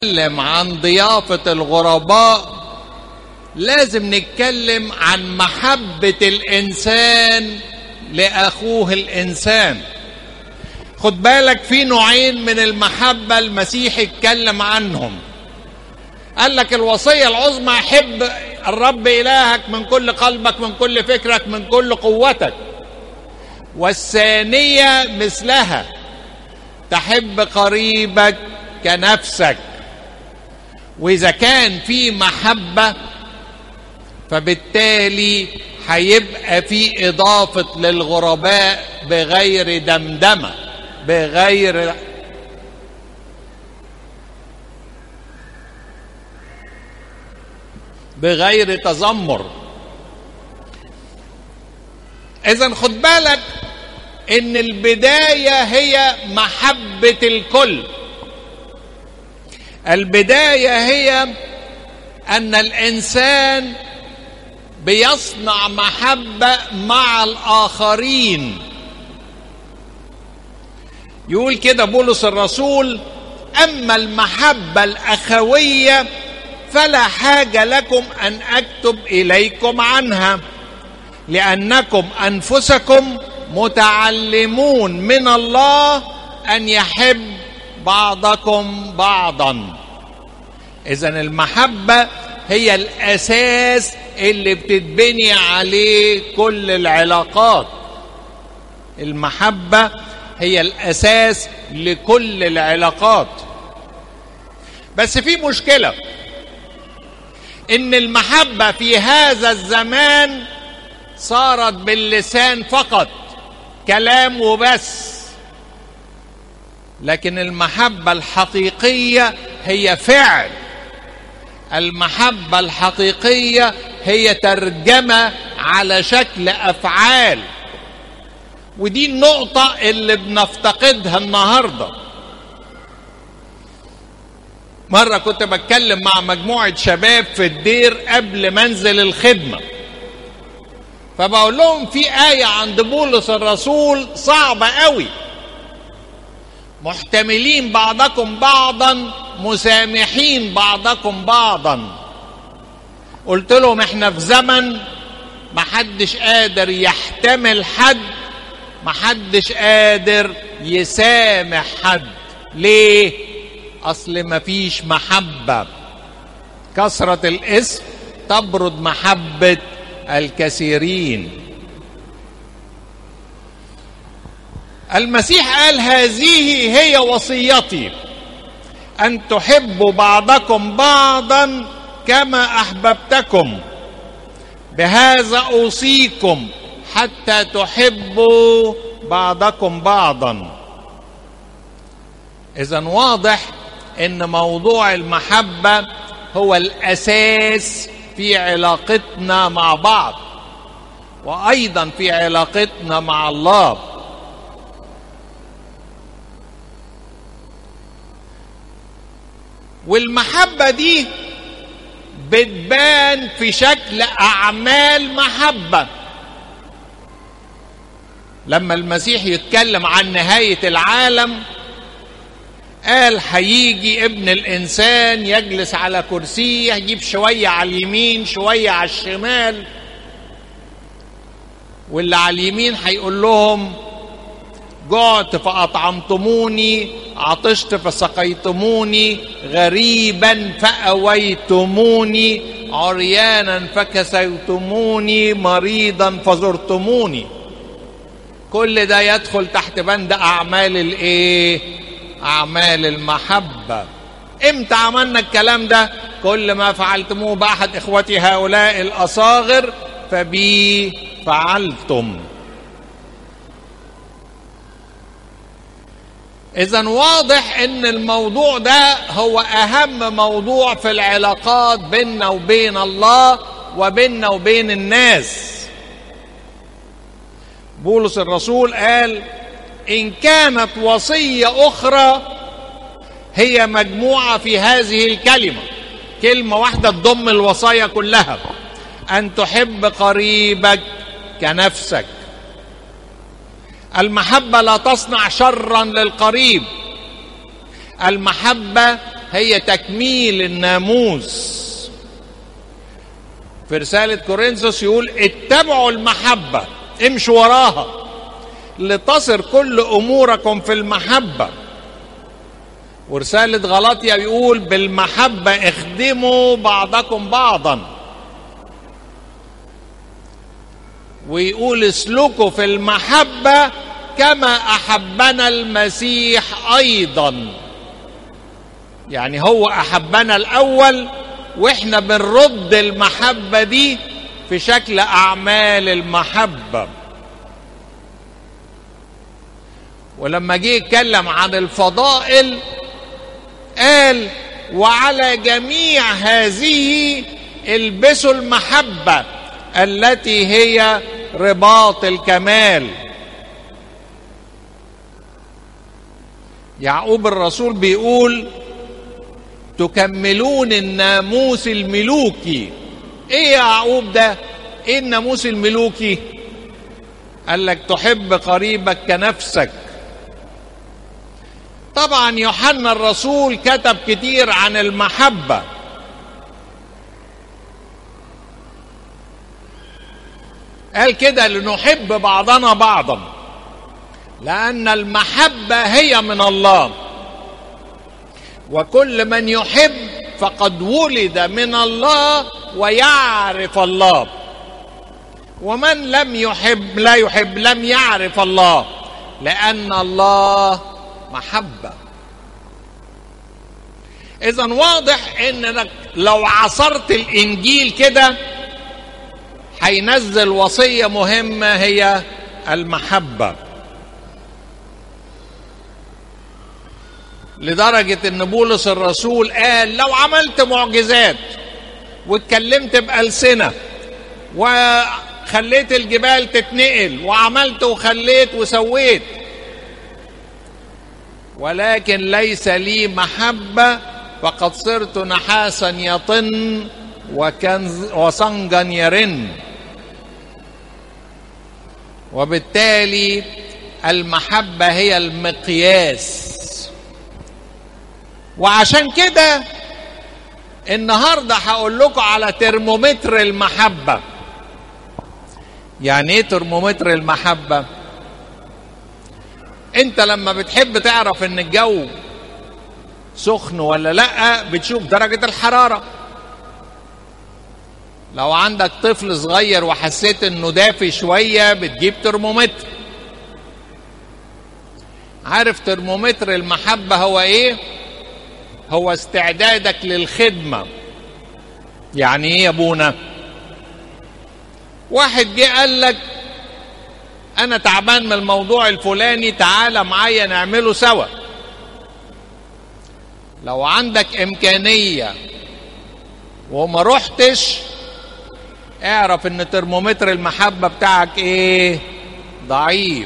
نتكلم عن ضيافة الغرباء لازم نتكلم عن محبة الإنسان لأخوه الإنسان خد بالك في نوعين من المحبة المسيح اتكلم عنهم قال لك الوصية العظمى حب الرب إلهك من كل قلبك من كل فكرك من كل قوتك والثانية مثلها تحب قريبك كنفسك واذا كان في محبه فبالتالي هيبقى في اضافه للغرباء بغير دمدمه بغير بغير تذمر اذا خد بالك ان البدايه هي محبه الكل البدايه هي ان الانسان بيصنع محبه مع الاخرين يقول كده بولس الرسول اما المحبه الاخويه فلا حاجه لكم ان اكتب اليكم عنها لانكم انفسكم متعلمون من الله ان يحب بعضكم بعضا اذا المحبه هي الاساس اللي بتتبني عليه كل العلاقات المحبه هي الاساس لكل العلاقات بس في مشكله ان المحبه في هذا الزمان صارت باللسان فقط كلام وبس لكن المحبه الحقيقيه هي فعل المحبه الحقيقيه هي ترجمه على شكل افعال ودي النقطه اللي بنفتقدها النهارده مره كنت بتكلم مع مجموعه شباب في الدير قبل منزل الخدمه فبقول لهم في ايه عند بولس الرسول صعبه قوي محتملين بعضكم بعضا مسامحين بعضكم بعضا قلت لهم احنا في زمن محدش قادر يحتمل حد محدش قادر يسامح حد ليه اصل مفيش محبه كثره الاسم تبرد محبه الكثيرين المسيح قال هذه هي وصيتي ان تحبوا بعضكم بعضا كما احببتكم بهذا اوصيكم حتى تحبوا بعضكم بعضا اذا واضح ان موضوع المحبه هو الاساس في علاقتنا مع بعض وايضا في علاقتنا مع الله والمحبه دي بتبان في شكل اعمال محبه لما المسيح يتكلم عن نهايه العالم قال هيجي ابن الانسان يجلس على كرسيه يجيب شويه على اليمين شويه على الشمال واللي على اليمين هيقول لهم جعت فاطعمتموني عطشت فسقيتموني غريبا فاويتموني عريانا فكسوتموني مريضا فزرتموني كل ده يدخل تحت بند اعمال الايه اعمال المحبه امتى عملنا الكلام ده كل ما فعلتموه باحد اخوتي هؤلاء الاصاغر فبي فعلتم اذا واضح ان الموضوع ده هو اهم موضوع في العلاقات بيننا وبين الله وبيننا وبين الناس بولس الرسول قال ان كانت وصيه اخرى هي مجموعه في هذه الكلمه كلمه واحده تضم الوصايا كلها ان تحب قريبك كنفسك المحبه لا تصنع شرا للقريب المحبه هي تكميل الناموس في رسالة كورنثوس يقول اتبعوا المحبة امشوا وراها لتصر كل أموركم في المحبة ورسالة غلطية بيقول بالمحبة اخدموا بعضكم بعضا ويقول اسلكوا في المحبة كما أحبنا المسيح أيضا يعني هو أحبنا الأول وإحنا بنرد المحبة دي في شكل أعمال المحبة ولما جه يتكلم عن الفضائل قال وعلى جميع هذه البسوا المحبة التي هي رباط الكمال يعقوب الرسول بيقول تكملون الناموس الملوكي ايه يا يعقوب ده ايه الناموس الملوكي قال لك تحب قريبك كنفسك طبعا يوحنا الرسول كتب كتير عن المحبه قال كده لنحب بعضنا بعضا لان المحبه هي من الله وكل من يحب فقد ولد من الله ويعرف الله ومن لم يحب لا يحب لم يعرف الله لان الله محبه اذا واضح انك لو عصرت الانجيل كده هينزل وصيه مهمه هي المحبه لدرجه ان بولس الرسول قال لو عملت معجزات واتكلمت بالسنه وخليت الجبال تتنقل وعملت وخليت وسويت ولكن ليس لي محبه فقد صرت نحاسا يطن وكنز وصنجا يرن وبالتالي المحبه هي المقياس وعشان كده النهارده هقول لكم على ترمومتر المحبه يعني ايه ترمومتر المحبه انت لما بتحب تعرف ان الجو سخن ولا لا بتشوف درجه الحراره لو عندك طفل صغير وحسيت انه دافي شويه بتجيب ترمومتر عارف ترمومتر المحبه هو ايه هو استعدادك للخدمه يعني ايه يا ابونا واحد جه قال لك انا تعبان من الموضوع الفلاني تعالى معايا نعمله سوا لو عندك امكانيه وما رحتش اعرف ان ترمومتر المحبه بتاعك ايه ضعيف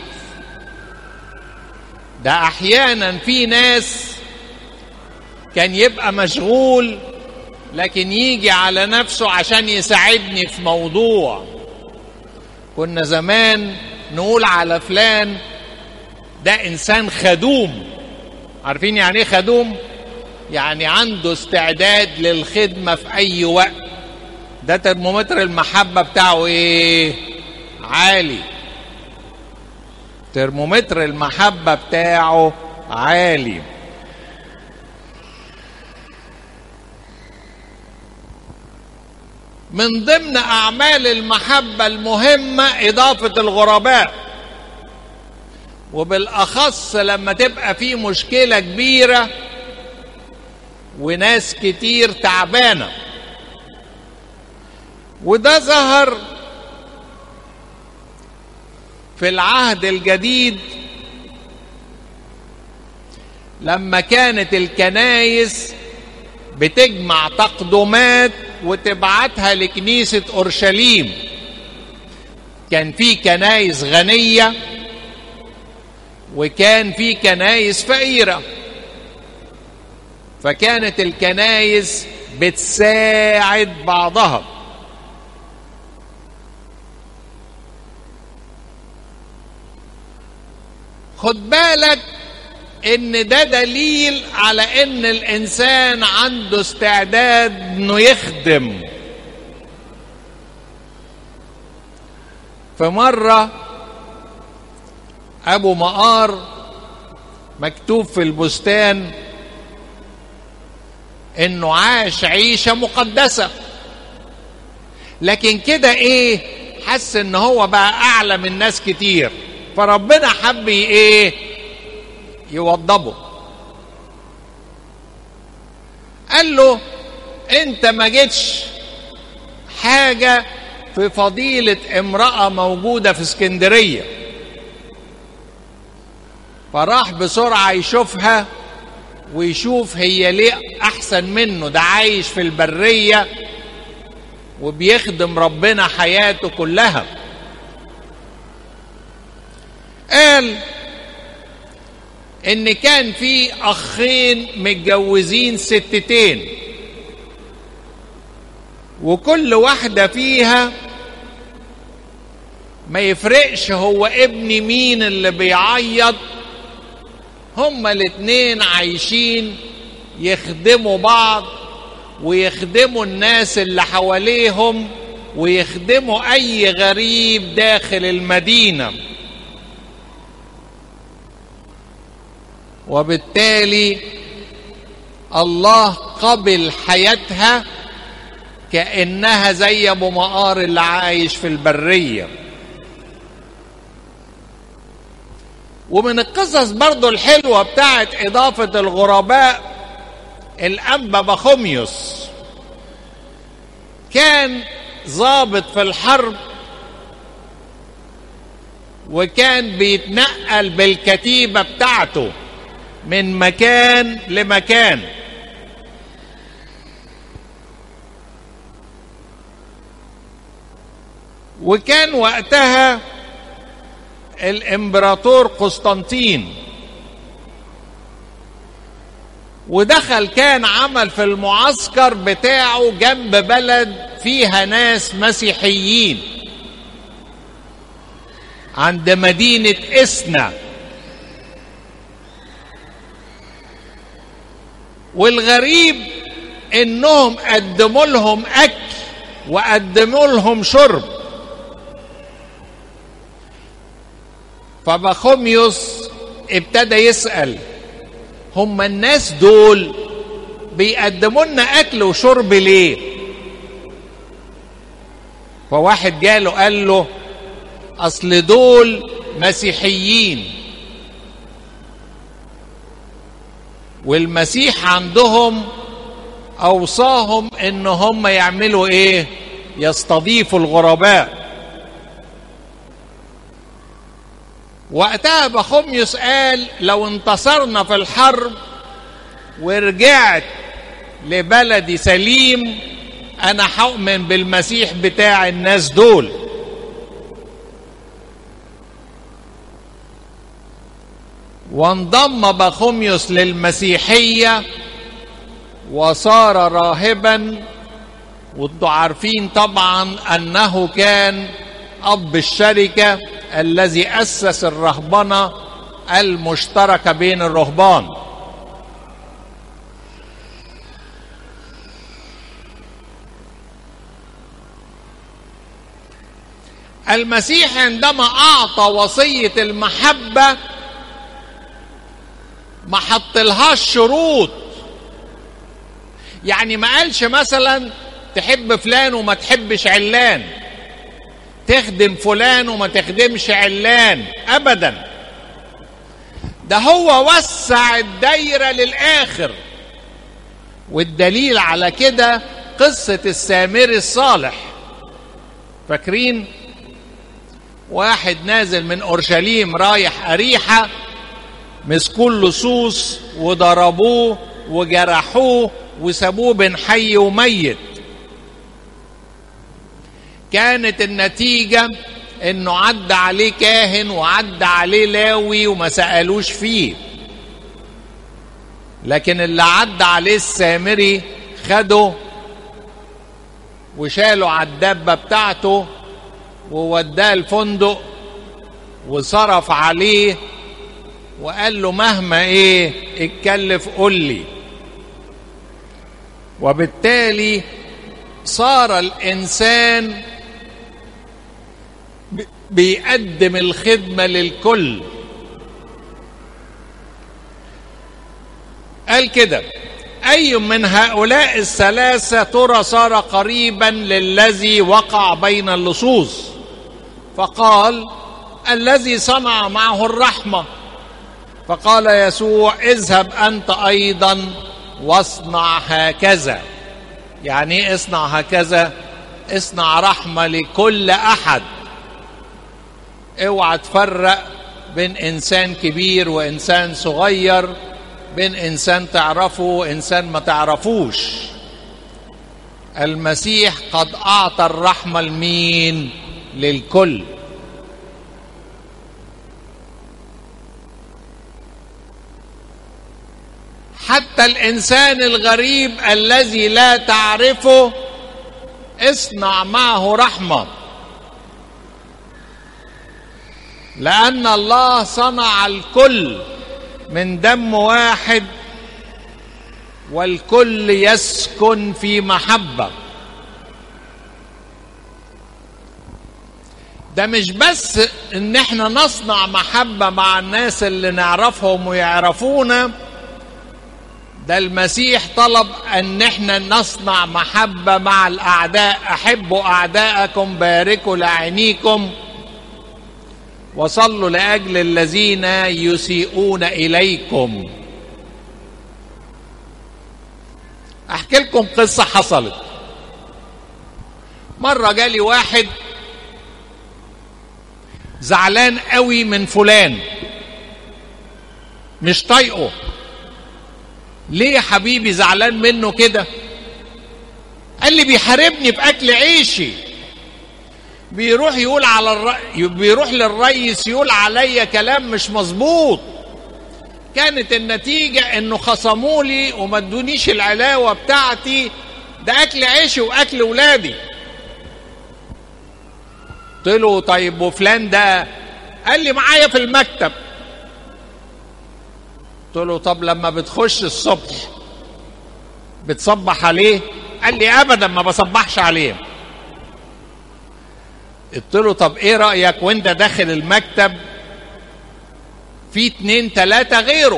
ده احيانا في ناس كان يبقى مشغول لكن يجي على نفسه عشان يساعدني في موضوع كنا زمان نقول على فلان ده انسان خدوم عارفين يعني ايه خدوم يعني عنده استعداد للخدمه في اي وقت ده ترمومتر المحبه بتاعه ايه عالي ترمومتر المحبه بتاعه عالي من ضمن اعمال المحبه المهمه اضافه الغرباء وبالاخص لما تبقى في مشكله كبيره وناس كتير تعبانه وده ظهر في العهد الجديد لما كانت الكنايس بتجمع تقدمات وتبعتها لكنيسة أورشليم كان في كنايس غنية وكان في كنايس فقيرة فكانت الكنايس بتساعد بعضها خد بالك ان ده دليل على ان الانسان عنده استعداد انه يخدم فمره ابو مقار مكتوب في البستان انه عاش عيشه مقدسه لكن كده ايه حس ان هو بقى اعلى من ناس كتير فربنا حب ايه يوضبه قال له انت ما جيتش حاجه في فضيله امراه موجوده في اسكندريه فراح بسرعه يشوفها ويشوف هي ليه احسن منه ده عايش في البريه وبيخدم ربنا حياته كلها قال ان كان في اخين متجوزين ستتين وكل واحده فيها ما يفرقش هو ابن مين اللي بيعيط هما الاتنين عايشين يخدموا بعض ويخدموا الناس اللي حواليهم ويخدموا اي غريب داخل المدينه وبالتالي الله قبل حياتها كانها زي ابو مقار اللي عايش في البريه ومن القصص برضو الحلوه بتاعت اضافه الغرباء الأنبا بخوميوس كان ضابط في الحرب وكان بيتنقل بالكتيبة بتاعته من مكان لمكان وكان وقتها الامبراطور قسطنطين ودخل كان عمل في المعسكر بتاعه جنب بلد فيها ناس مسيحيين عند مدينة إسنا والغريب انهم قدموا لهم اكل وقدموا لهم شرب فبخوميوس ابتدى يسأل هم الناس دول بيقدموا لنا اكل وشرب ليه فواحد جاله قال له اصل دول مسيحيين والمسيح عندهم اوصاهم ان هم يعملوا ايه يستضيفوا الغرباء وقتها بخوميوس قال لو انتصرنا في الحرب ورجعت لبلدي سليم انا هؤمن بالمسيح بتاع الناس دول وانضم بخوميوس للمسيحيه وصار راهبا وانتوا عارفين طبعا انه كان اب الشركه الذي اسس الرهبنه المشتركه بين الرهبان المسيح عندما اعطى وصيه المحبه ما حطلهاش شروط يعني ما قالش مثلا تحب فلان وما تحبش علان تخدم فلان وما تخدمش علان ابدا ده هو وسع الدايره للاخر والدليل على كده قصه السامري الصالح فاكرين واحد نازل من اورشليم رايح اريحه مسكوا اللصوص وضربوه وجرحوه وسابوه بين حي وميت كانت النتيجة انه عدى عليه كاهن وعدى عليه لاوي وما سألوش فيه لكن اللي عدى عليه السامري خده وشاله على الدابة بتاعته ووداه الفندق وصرف عليه وقال له مهما ايه اتكلف قل لي وبالتالي صار الانسان بيقدم الخدمه للكل قال كده اي من هؤلاء الثلاثه ترى صار قريبا للذي وقع بين اللصوص فقال الذي صنع معه الرحمه فقال يسوع اذهب انت ايضا واصنع هكذا يعني ايه اصنع هكذا اصنع رحمه لكل احد اوعى تفرق بين انسان كبير وانسان صغير بين انسان تعرفه وانسان ما تعرفوش المسيح قد اعطى الرحمه لمين للكل حتى الانسان الغريب الذي لا تعرفه اصنع معه رحمه لان الله صنع الكل من دم واحد والكل يسكن في محبه ده مش بس ان احنا نصنع محبه مع الناس اللي نعرفهم ويعرفونا ده المسيح طلب ان احنا نصنع محبه مع الاعداء احبوا اعداءكم باركوا لعينيكم وصلوا لاجل الذين يسيئون اليكم احكي لكم قصه حصلت مره جالي واحد زعلان قوي من فلان مش طايقه ليه يا حبيبي زعلان منه كده قال لي بيحاربني باكل عيشي بيروح يقول على الرأي بيروح للريس يقول عليا كلام مش مظبوط كانت النتيجة انه خصموا لي وما ادونيش العلاوة بتاعتي ده اكل عيشي واكل ولادي قلت له طيب وفلان ده قال لي معايا في المكتب قلت له طب لما بتخش الصبح بتصبح عليه قال لي ابدا ما بصبحش عليه قلت له طب ايه رايك وانت داخل المكتب في اتنين تلاتة غيره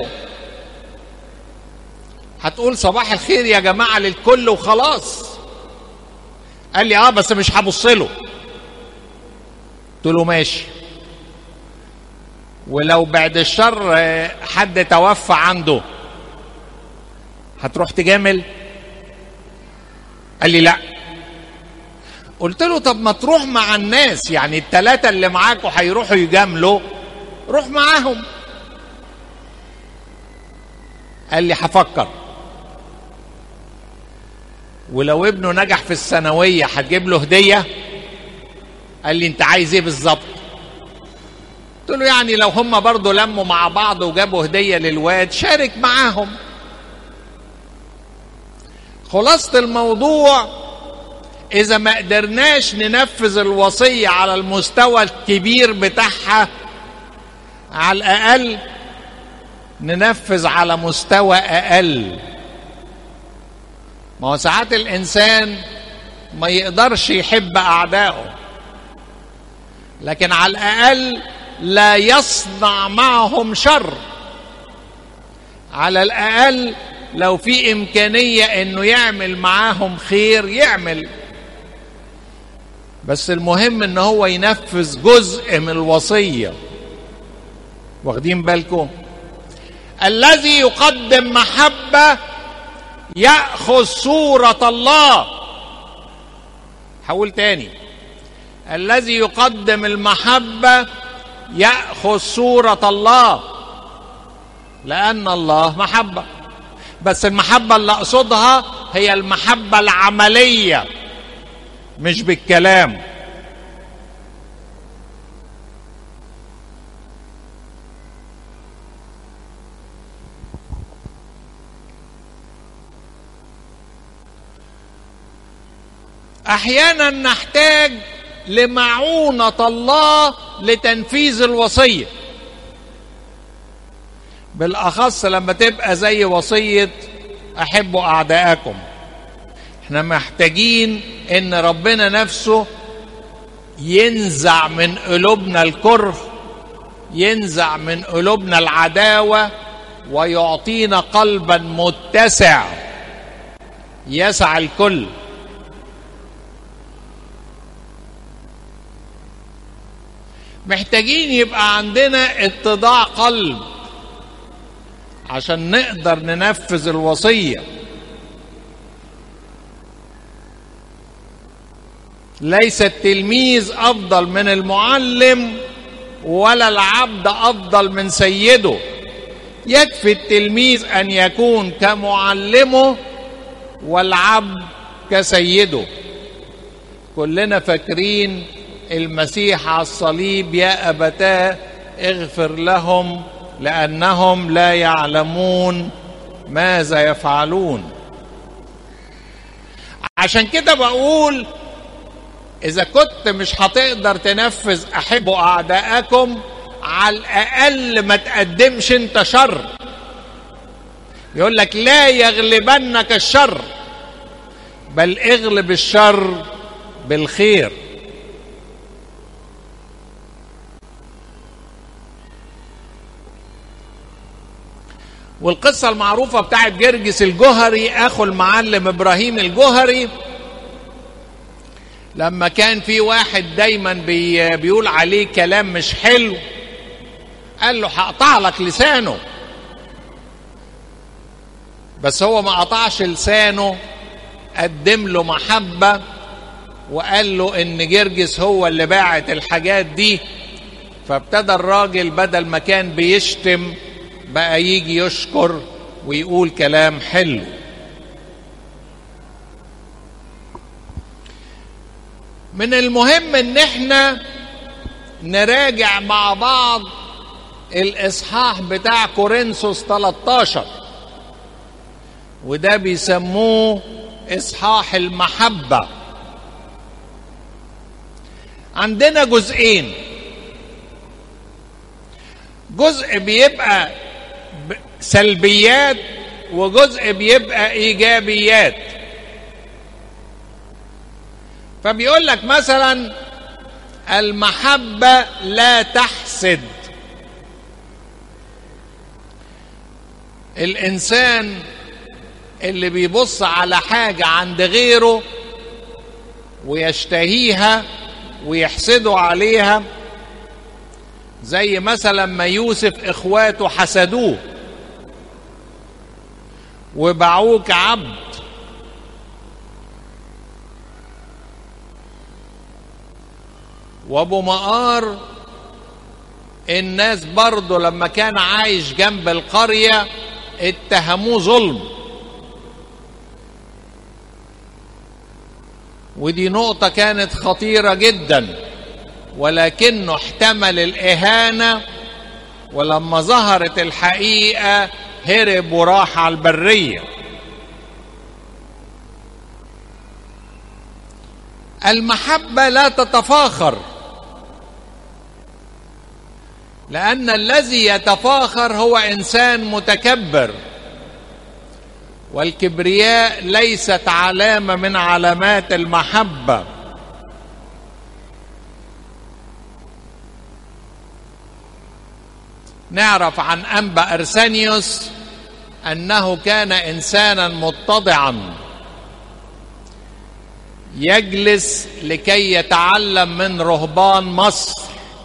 هتقول صباح الخير يا جماعة للكل وخلاص قال لي اه بس مش هبص له قلت له ماشي ولو بعد الشر حد توفى عنده هتروح تجامل قال لي لا قلت له طب ما تروح مع الناس يعني التلاتة اللي معاكوا هيروحوا يجاملوا روح معاهم قال لي هفكر ولو ابنه نجح في الثانوية هتجيب له هدية قال لي انت عايز ايه بالظبط قلت له يعني لو هم برضه لموا مع بعض وجابوا هدية للواد شارك معاهم خلاصة الموضوع إذا ما قدرناش ننفذ الوصية على المستوى الكبير بتاعها على الأقل ننفذ على مستوى أقل ما هو ساعات الإنسان ما يقدرش يحب أعدائه لكن على الأقل لا يصنع معهم شر على الأقل لو في إمكانية إنه يعمل معاهم خير يعمل بس المهم إن هو ينفذ جزء من الوصية واخدين بالكم الذي يقدم محبة يأخذ صورة الله حول تاني الذي يقدم المحبة يأخذ صورة الله لأن الله محبة بس المحبة اللي أقصدها هي المحبة العملية مش بالكلام احيانا نحتاج لمعونه الله لتنفيذ الوصيه بالاخص لما تبقى زي وصيه احبوا اعداءكم احنا محتاجين ان ربنا نفسه ينزع من قلوبنا الكره ينزع من قلوبنا العداوه ويعطينا قلبا متسع يسع الكل محتاجين يبقى عندنا اتضاع قلب عشان نقدر ننفذ الوصيه ليس التلميذ افضل من المعلم ولا العبد افضل من سيده يكفي التلميذ ان يكون كمعلمه والعبد كسيده كلنا فاكرين المسيح على الصليب يا ابتاه اغفر لهم لانهم لا يعلمون ماذا يفعلون عشان كده بقول اذا كنت مش هتقدر تنفذ احبوا اعداءكم على الاقل ما تقدمش انت شر يقول لك لا يغلبنك الشر بل اغلب الشر بالخير والقصة المعروفة بتاعت جرجس الجهري أخو المعلم إبراهيم الجهري لما كان في واحد دايما بي بيقول عليه كلام مش حلو قال له هقطع لك لسانه بس هو ما قطعش لسانه قدم له محبة وقال له ان جرجس هو اللي باعت الحاجات دي فابتدى الراجل بدل ما كان بيشتم بقى يجي يشكر ويقول كلام حلو من المهم ان احنا نراجع مع بعض الاصحاح بتاع كورنثوس 13 وده بيسموه اصحاح المحبه عندنا جزئين جزء بيبقى سلبيات وجزء بيبقى ايجابيات فبيقول لك مثلا المحبه لا تحسد الانسان اللي بيبص على حاجه عند غيره ويشتهيها ويحسده عليها زي مثلا ما يوسف اخواته حسدوه وباعوه كعبد وابو مقار الناس برضه لما كان عايش جنب القرية اتهموه ظلم ودي نقطة كانت خطيرة جدا ولكنه احتمل الإهانة ولما ظهرت الحقيقة هرب وراح على البرية المحبة لا تتفاخر لأن الذي يتفاخر هو إنسان متكبر والكبرياء ليست علامة من علامات المحبة نعرف عن أنبا أرسانيوس أنه كان إنسانا متضعا يجلس لكي يتعلم من رهبان مصر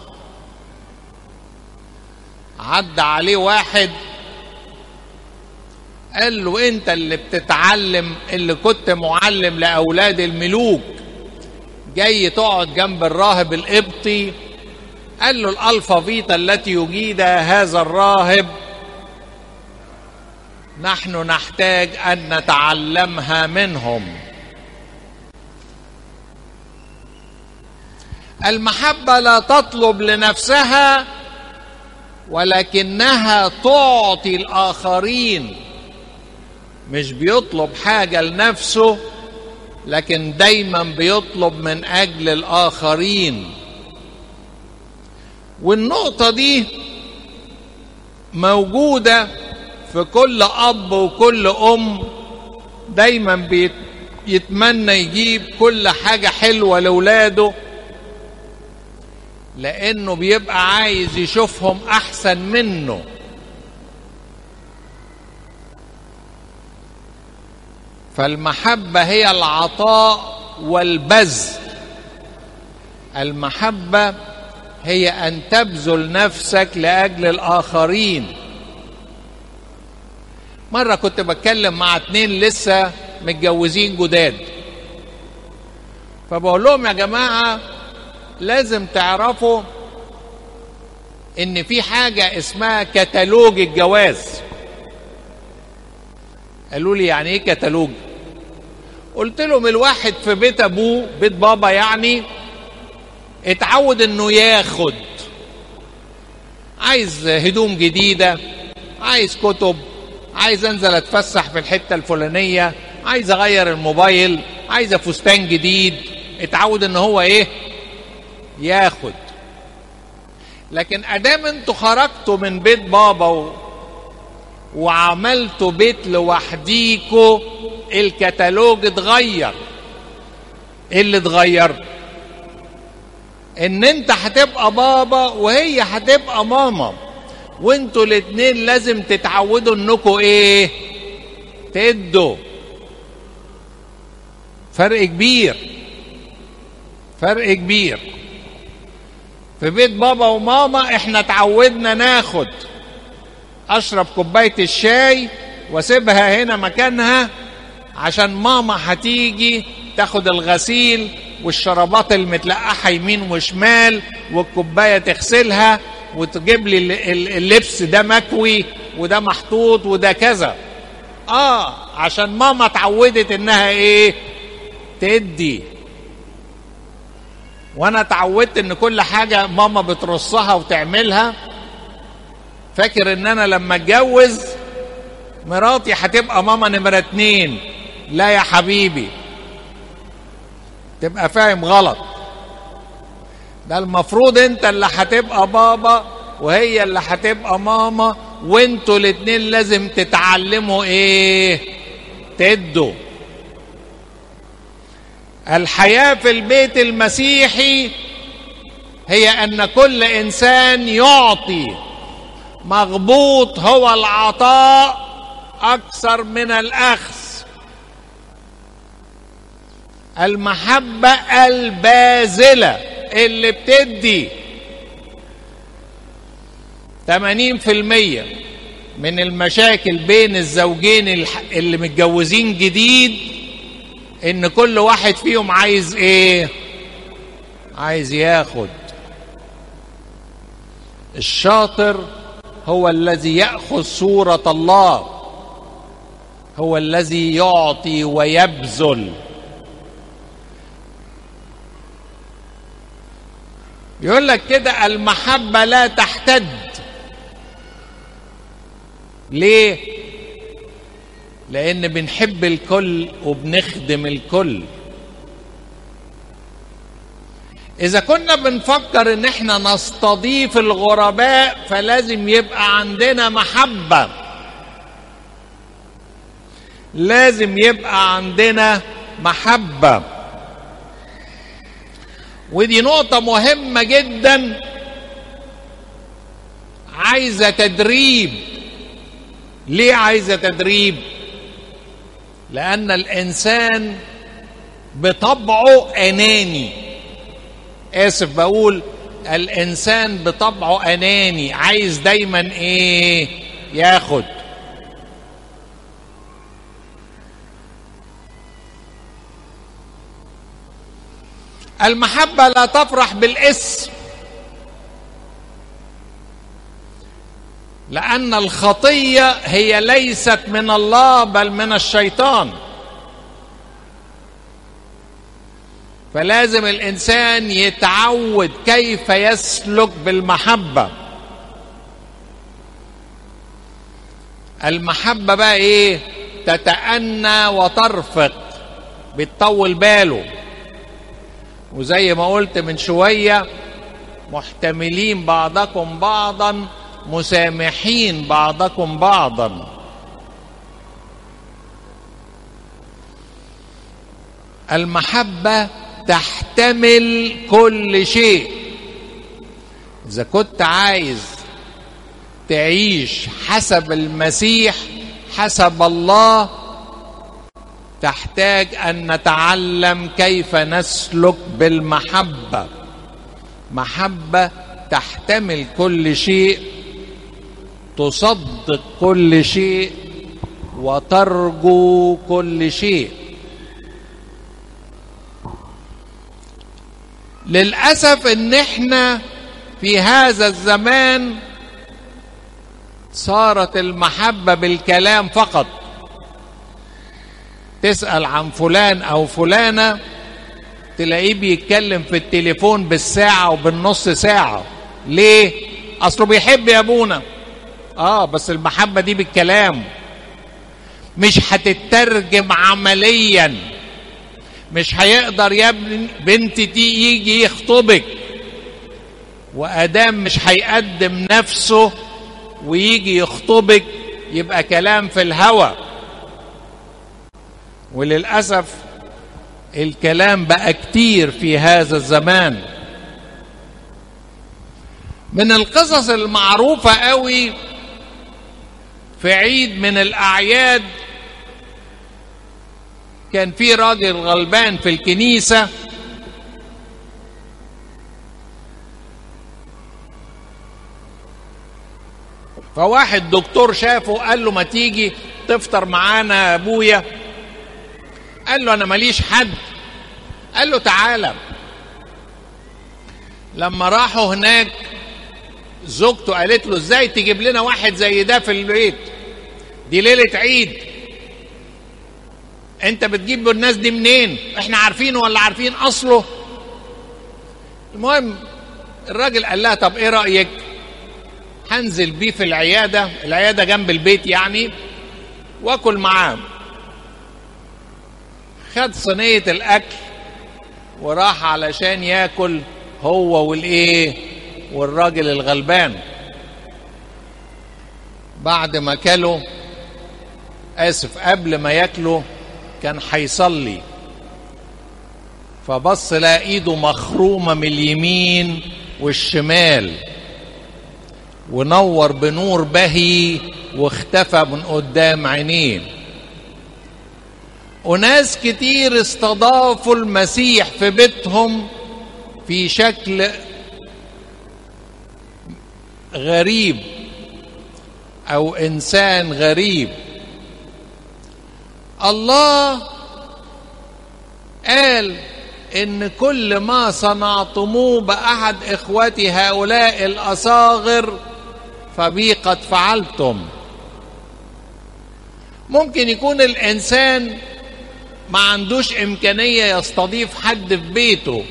عدى عليه واحد قال له انت اللي بتتعلم اللي كنت معلم لاولاد الملوك جاي تقعد جنب الراهب القبطي قال له الالفافيتا التي يجيدها هذا الراهب نحن نحتاج ان نتعلمها منهم المحبه لا تطلب لنفسها ولكنها تعطي الاخرين مش بيطلب حاجه لنفسه لكن دايما بيطلب من اجل الاخرين والنقطه دي موجودة في كل أب وكل أم دايما بيت يتمنى يجيب كل حاجة حلوة لأولاده لأنه بيبقى عايز يشوفهم أحسن منه فالمحبة هي العطاء والبذل المحبة هي أن تبذل نفسك لأجل الآخرين مرة كنت بتكلم مع اتنين لسه متجوزين جداد فبقول لهم يا جماعة لازم تعرفوا ان في حاجة اسمها كتالوج الجواز قالوا لي يعني ايه كتالوج قلت لهم الواحد في بيت ابوه بيت بابا يعني اتعود انه ياخد عايز هدوم جديدة عايز كتب عايز انزل اتفسح في الحتة الفلانية عايز اغير الموبايل عايز فستان جديد اتعود ان هو ايه ياخد لكن ادام انتوا خرجتوا من بيت بابا و... وعملتوا بيت لوحديكوا الكتالوج اتغير ايه اللي اتغير ان انت هتبقى بابا وهي هتبقى ماما وانتوا الاتنين لازم تتعودوا انكوا ايه تدوا فرق كبير فرق كبير في بيت بابا وماما احنا اتعودنا ناخد اشرب كوبايه الشاي واسيبها هنا مكانها عشان ماما هتيجي تاخد الغسيل والشرابات المتلقحه يمين وشمال والكوبايه تغسلها وتجيب لي اللبس ده مكوي وده محطوط وده كذا اه عشان ماما اتعودت انها ايه تدي وانا اتعودت ان كل حاجه ماما بترصها وتعملها فاكر ان انا لما اتجوز مراتي هتبقى ماما نمره اتنين لا يا حبيبي تبقى فاهم غلط ده المفروض انت اللي هتبقى بابا وهي اللي هتبقى ماما وانتوا الاتنين لازم تتعلموا ايه تدوا الحياة في البيت المسيحي هي ان كل انسان يعطي مغبوط هو العطاء اكثر من الاخذ المحبة الباذلة اللي بتدي 80% من المشاكل بين الزوجين اللي متجوزين جديد ان كل واحد فيهم عايز ايه عايز ياخد الشاطر هو الذي ياخذ صوره الله هو الذي يعطي ويبذل يقول لك كده المحبه لا تحتد ليه لان بنحب الكل وبنخدم الكل اذا كنا بنفكر ان احنا نستضيف الغرباء فلازم يبقى عندنا محبه لازم يبقى عندنا محبه ودي نقطه مهمه جدا عايزه تدريب ليه عايزه تدريب لان الانسان بطبعه اناني اسف بقول الانسان بطبعه اناني عايز دايما ايه ياخد المحبه لا تفرح بالاسم لان الخطيه هي ليست من الله بل من الشيطان فلازم الانسان يتعود كيف يسلك بالمحبه المحبه بقى ايه تتأنى وترفق بتطول باله وزي ما قلت من شويه محتملين بعضكم بعضا مسامحين بعضكم بعضا المحبه تحتمل كل شيء اذا كنت عايز تعيش حسب المسيح حسب الله تحتاج ان نتعلم كيف نسلك بالمحبه محبه تحتمل كل شيء تصدق كل شيء وترجو كل شيء للاسف ان احنا في هذا الزمان صارت المحبه بالكلام فقط تسال عن فلان او فلانه تلاقيه بيتكلم في التليفون بالساعه وبالنص ساعه ليه اصله بيحب يا ابونا اه بس المحبه دي بالكلام مش هتترجم عمليا مش هيقدر يا ابن بنتي دي يجي يخطبك وادام مش هيقدم نفسه ويجي يخطبك يبقى كلام في الهوى وللاسف الكلام بقى كتير في هذا الزمان من القصص المعروفه قوي في عيد من الاعياد كان في راجل غلبان في الكنيسه فواحد دكتور شافه قال له ما تيجي تفطر معانا يا ابويا قال له انا ماليش حد قال له تعالى لما راحوا هناك زوجته قالت له ازاي تجيب لنا واحد زي ده في البيت دي ليله عيد انت بتجيب الناس دي منين احنا عارفينه ولا عارفين اصله المهم الراجل قال لها طب ايه رايك هنزل بيه في العياده العياده جنب البيت يعني واكل معاه خد صينيه الاكل وراح علشان ياكل هو والايه والراجل الغلبان بعد ما كلوا اسف قبل ما ياكلوا كان هيصلي فبص لقى ايده مخرومه من اليمين والشمال ونور بنور بهي واختفى من قدام عينيه وناس كتير استضافوا المسيح في بيتهم في شكل غريب او انسان غريب الله قال ان كل ما صنعتموه باحد اخوتي هؤلاء الاصاغر فبي قد فعلتم ممكن يكون الانسان ما عندوش امكانيه يستضيف حد في بيته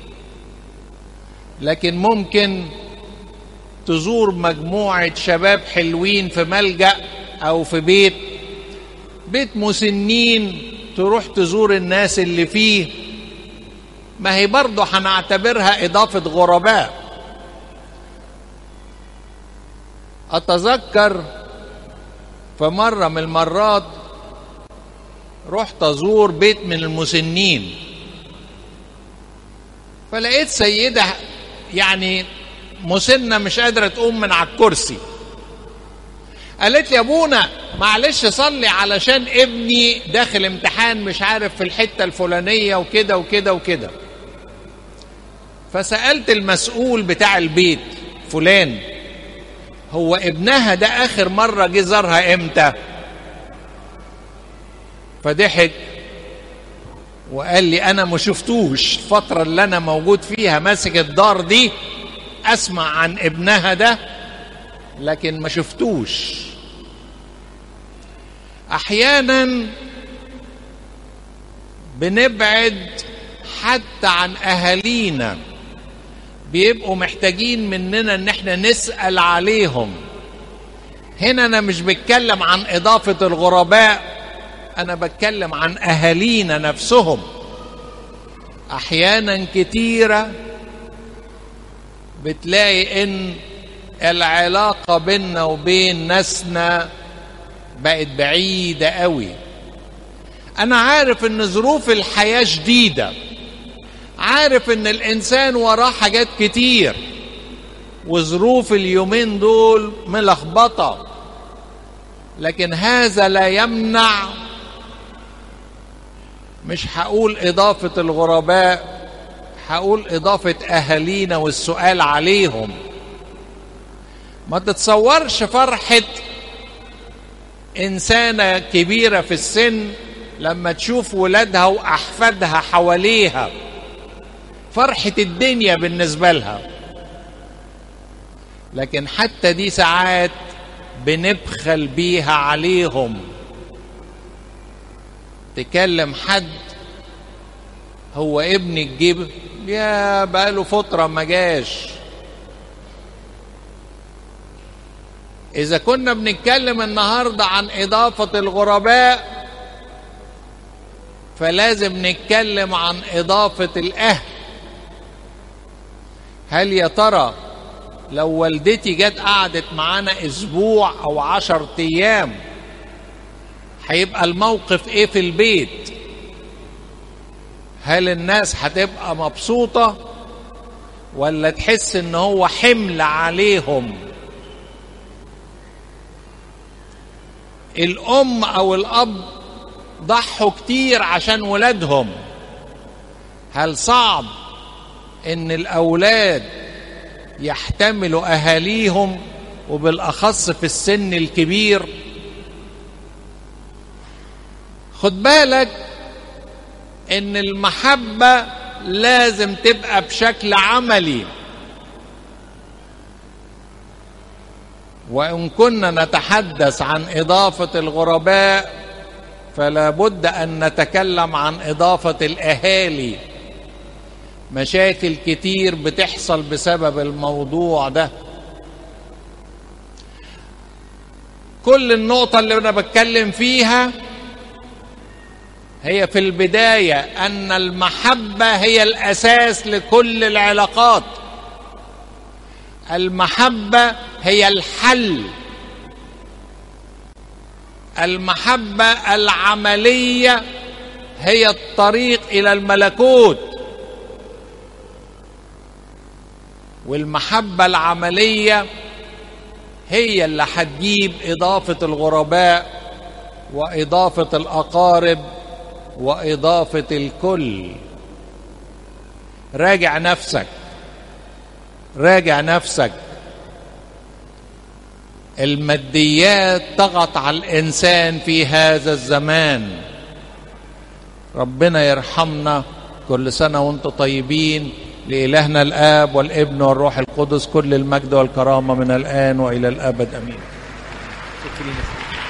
لكن ممكن تزور مجموعه شباب حلوين في ملجا او في بيت بيت مسنين تروح تزور الناس اللي فيه ما هي برضه هنعتبرها اضافه غرباء اتذكر في مره من المرات رحت ازور بيت من المسنين فلقيت سيده يعني مسنه مش قادره تقوم من على الكرسي قالت لي يا ابونا معلش صلي علشان ابني داخل امتحان مش عارف في الحته الفلانيه وكده وكده وكده فسالت المسؤول بتاع البيت فلان هو ابنها ده اخر مره جه زارها امتى فضحك وقال لي انا ما شفتوش الفتره اللي انا موجود فيها ماسك الدار دي اسمع عن ابنها ده لكن ما شفتوش احيانا بنبعد حتى عن اهالينا بيبقوا محتاجين مننا ان احنا نسال عليهم هنا انا مش بتكلم عن اضافه الغرباء انا بتكلم عن اهالينا نفسهم احيانا كتيره بتلاقي ان العلاقة بيننا وبين ناسنا بقت بعيدة قوي أنا عارف إن ظروف الحياة شديدة عارف إن الإنسان وراه حاجات كتير وظروف اليومين دول ملخبطة لكن هذا لا يمنع مش هقول إضافة الغرباء هقول إضافة أهالينا والسؤال عليهم ما تتصورش فرحة إنسانة كبيرة في السن لما تشوف ولادها وأحفادها حواليها فرحة الدنيا بالنسبة لها لكن حتى دي ساعات بنبخل بيها عليهم تكلم حد هو ابن الجيب يا بقاله فترة ما جاش إذا كنا بنتكلم النهاردة عن إضافة الغرباء فلازم نتكلم عن إضافة الأهل هل يا ترى لو والدتي جت قعدت معانا أسبوع أو عشر أيام هيبقى الموقف إيه في البيت هل الناس هتبقى مبسوطة ولا تحس إن هو حمل عليهم الأم أو الأب ضحوا كتير عشان ولادهم هل صعب إن الأولاد يحتملوا أهاليهم وبالأخص في السن الكبير خد بالك إن المحبة لازم تبقى بشكل عملي وإن كنا نتحدث عن إضافة الغرباء فلا بد أن نتكلم عن إضافة الأهالي مشاكل كتير بتحصل بسبب الموضوع ده كل النقطة اللي أنا بتكلم فيها هي في البداية أن المحبة هي الأساس لكل العلاقات المحبة هي الحل المحبة العملية هي الطريق إلى الملكوت والمحبة العملية هي اللي هتجيب إضافة الغرباء وإضافة الأقارب وإضافة الكل راجع نفسك راجع نفسك الماديات طغت على الإنسان في هذا الزمان ربنا يرحمنا كل سنة وانتم طيبين لإلهنا الآب والابن والروح القدس كل المجد والكرامة من الآن وإلى الأبد أمين